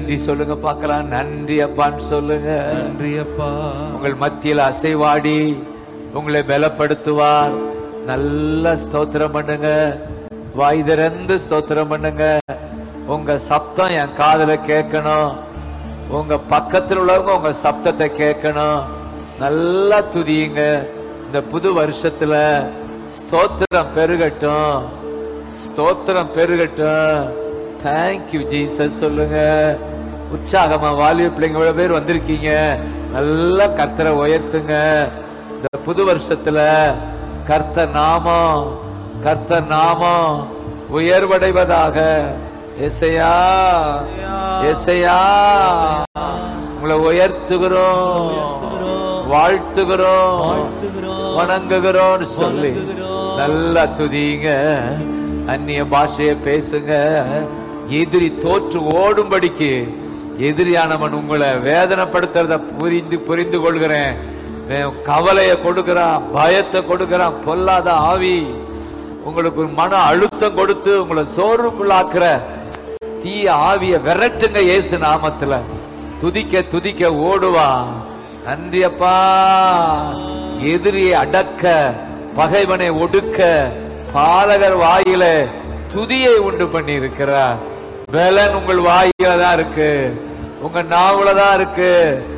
நன்றி சொல்லுங்க பார்க்கலாம் நன்றி அப்பான்னு சொல்லுங்க நன்றி அப்பா உங்கள் மத்தியில் அசைவாடி உங்களை பலப்படுத்துவார் நல்ல ஸ்தோத்திரம் பண்ணுங்க வாய் திறந்து ஸ்தோத்திரம் பண்ணுங்க உங்க சப்தம் என் காதுல கேட்கணும் உங்க பக்கத்தில் உள்ளவங்க உங்க சப்தத்தை கேட்கணும் நல்லா துதியுங்க இந்த புது வருஷத்துல ஸ்தோத்திரம் பெருகட்டும் ஸ்தோத்திரம் பெருகட்டும் தேங்க்யூ ஜீசஸ் சொல்லுங்க உற்சாகமா வாலிப பிள்ளைங்க இவ்வளவு பேர் வந்திருக்கீங்க நல்லா கர்த்தரை உயர்த்துங்க இந்த புது வருஷத்துல கர்த்தர் நாமம் கர்த்தர் நாமம் உயர்வடைவதாக எசையா எசையா உங்களை உயர்த்துகிறோம் வாழ்த்துகிறோம் வணங்குகிறோம் சொல்லி நல்லா துதிங்க அந்நிய பாஷைய பேசுங்க எதிரி தோற்று ஓடும்படிக்கு எதிரியானவன் உங்களை வேதனைப்படுத்துறத புரிந்து புரிந்து கொள்கிறேன் வே- கவலைய கொடுக்கிறான் பயத்தை கொடுக்கிறான் பொல்லாத ஆவி உங்களுக்கு ஒரு மன அழுத்தம் கொடுத்து உங்களை சோர்வுக்குள்ளாக்குற தீய ஆவிய விரட்டுங்க இயேசு நாமத்துல துதிக்க துதிக்க ஓடுவான் நன்றி அப்பா எதிரியை அடக்க பகைவனை ஒடுக்க பாலகர் வாயில துதியை உண்டு பண்ணி இருக்கிறார் பலன் உங்கள் வாயில தான் இருக்கு உங்க நாவுல தான் இருக்கு